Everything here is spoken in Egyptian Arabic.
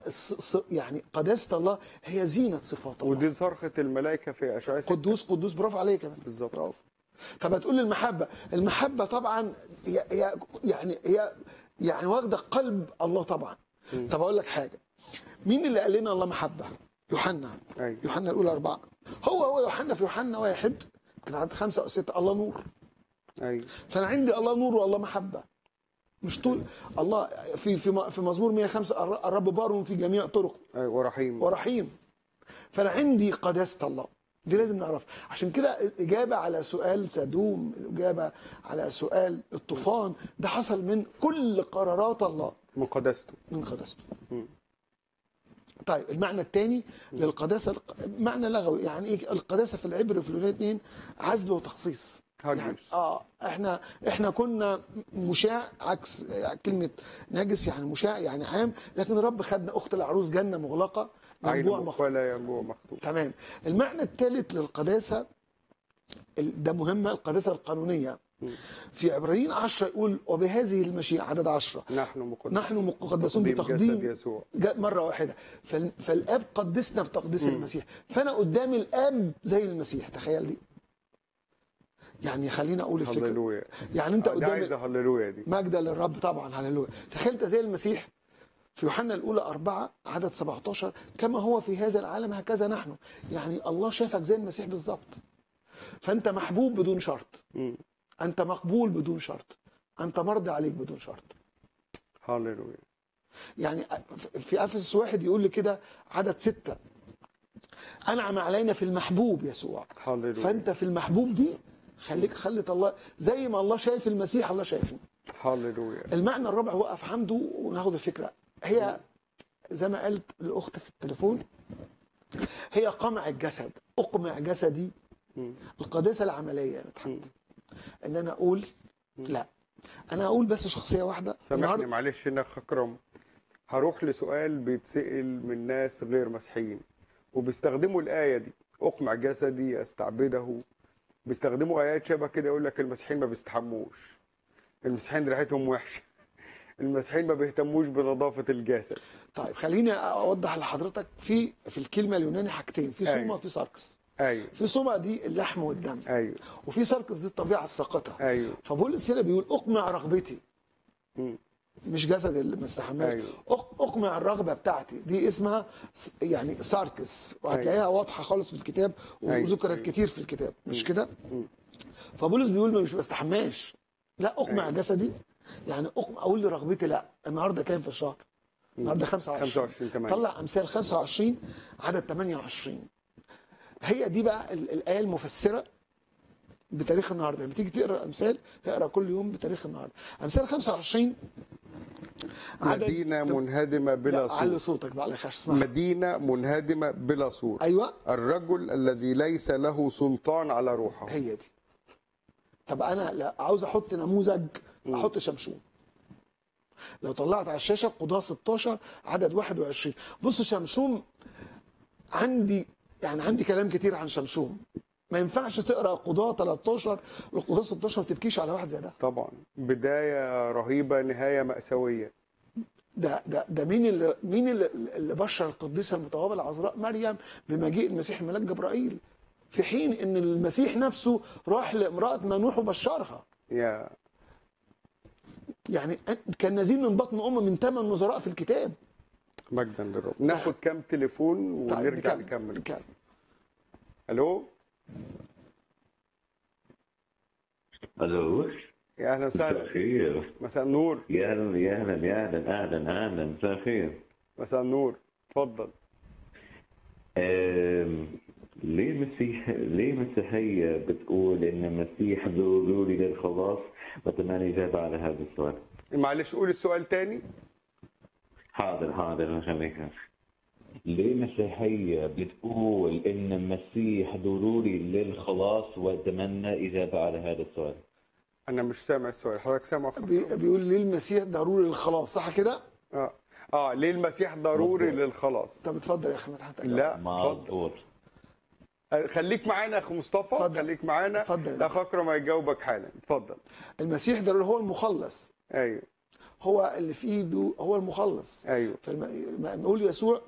الص- ص- يعني قداسه الله هي زينه صفات الله ودي صرخه الملائكه في اشعياء ستة. قدوس قدوس برافو عليك كمان بالظبط برافو طب هتقول لي المحبه المحبه طبعا هي هي يعني هي يعني واخده قلب الله طبعا طب اقول لك حاجه مين اللي قال لنا الله محبه يوحنا ايوه يوحنا الاولى اربعه هو هو يوحنا في يوحنا واحد كان عند خمسه او سته الله نور ايوه فانا عندي الله نور والله محبه مش طول الله في في في مزمور 105 الرب بار في جميع طرقه ايوه ورحيم ورحيم فانا عندي قداسه الله دي لازم نعرفها عشان كده الاجابه على سؤال سدوم الاجابه على سؤال الطوفان ده حصل من كل قرارات الله من قداسته من قداسته مم. طيب المعنى الثاني للقداسه معنى لغوي يعني ايه القداسه في العبر في اليونان اتنين عزل وتخصيص يعني هاجيوس اه احنا احنا كنا مشاع عكس كلمه نجس يعني مشاع يعني عام لكن الرب خدنا اخت العروس جنه مغلقه عين ينبوع مخ... مقفله ينبوع مختوم تمام المعنى الثالث للقداسه ال- ده مهمه القداسه القانونيه مم. في عبرانيين 10 يقول وبهذه المشيئه عدد 10 نحن مقدسون نحن مقدسون جسد بتقديم يسوع جاء مرة واحدة فال- فالآب قدسنا بتقديس مم. المسيح فأنا قدام الآب زي المسيح تخيل دي يعني خلينا أقول الفكرة هللويا يعني أنت آه، دي قدام عايزه هللويا دي مجدا للرب طبعا هللويا تخيل أنت زي المسيح في يوحنا الأولى أربعة عدد 17 كما هو في هذا العالم هكذا نحن يعني الله شافك زي المسيح بالظبط فأنت محبوب بدون شرط مم. أنت مقبول بدون شرط أنت مرضي عليك بدون شرط هللويا يعني في افسس واحد يقول لي كده عدد ستة انعم علينا في المحبوب يسوع هللويا فانت في المحبوب دي خليك خلت الله زي ما الله شايف المسيح الله شايفنا هللويا المعنى الرابع وقف حمده وناخد الفكره هي زي ما قالت الاخت في التليفون هي قمع الجسد اقمع جسدي مم. القداسه العمليه يا مدحت مم. ان انا اقول لا انا اقول بس شخصيه واحده سامحني معلش انا اكرم هروح لسؤال بيتسأل من ناس غير مسيحيين وبيستخدموا الآية دي أقمع جسدي أستعبده بيستخدموا آيات شبه كده يقول لك المسيحيين ما بيستحموش المسيحيين ريحتهم وحشة المسيحيين ما بيهتموش بنظافة الجسد طيب خليني اوضح لحضرتك في في الكلمه اليوناني حاجتين في سوما أيوة. وفي ساركس أيوه في سوما دي اللحم والدم أيوه وفي ساركس دي الطبيعه الساقطه أيوه فبولس هنا بيقول اقمع رغبتي مم. مش جسد اللي ما استحملش أيوه. أق- اقمع الرغبه بتاعتي دي اسمها س- يعني ساركس وهتلاقيها واضحه خالص في الكتاب أيوه. وذكرت أيوه. كتير في الكتاب مش كده مم. فبولس بيقول ما مش بستحماش لا اقمع أيوه. جسدي يعني اقمع اقول لرغبتي لا النهارده كام في الشهر النهارده 25 25 8 طلع امثال 25 عدد 28 هي دي بقى ال- الايه المفسره بتاريخ النهارده لما تيجي تقرا امثال اقرا كل يوم بتاريخ النهارده امثال 25 مدينة منهدمة بلا لا علي سور صوتك بقى عشان اسمع مدينة منهدمة بلا سور ايوه الرجل الذي ليس له سلطان على روحه هي دي طب انا لا عاوز احط نموذج احط شمشون لو طلعت على الشاشه قضاه 16 عدد 21 بص شمشون عندي يعني عندي كلام كتير عن شمشون ما ينفعش تقرا قضاه 13 لقضاه 16 ما تبكيش على واحد زي ده طبعا بداية رهيبة نهاية مأساوية ده ده ده مين اللي مين اللي, اللي بشر القديسه المتوابه العذراء مريم بمجيء المسيح الملاك جبرائيل في حين ان المسيح نفسه راح لامراه منوح وبشرها يا يعني كان نزيل من بطن امه من ثمان نظراء في الكتاب مجدا للرب ناخد كام تليفون طيب ونرجع نكمل- نكمل نكمل. الو الو يا اهلا مساء وسهلا الخير مساء النور يا اهلا يا اهلا يا اهلا اهلا اهلا مساء الخير مساء النور اتفضل أم، ليه مسيح ليه مسيحية بتقول ان المسيح ضروري للخلاص بتمنى إجابة على هذا السؤال معلش قول السؤال تاني حاضر حاضر خليك ليه مسيحية بتقول ان المسيح ضروري للخلاص واتمنى إجابة على هذا السؤال انا مش سامع السؤال حضرتك سامع بي- بيقول ليه المسيح ضروري للخلاص صح كده؟ اه اه ليه المسيح ضروري مظبوط. طب للخلاص اتفضل يا اخي مدحت أجاوب. لا اتفضل مظبوط آه، خليك معانا يا اخ مصطفى اتفضل. خليك معانا اتفضل. الاخ اكرم هيجاوبك حالا اتفضل المسيح ضروري هو المخلص ايوه هو اللي في ايده هو المخلص ايوه فلما نقول يسوع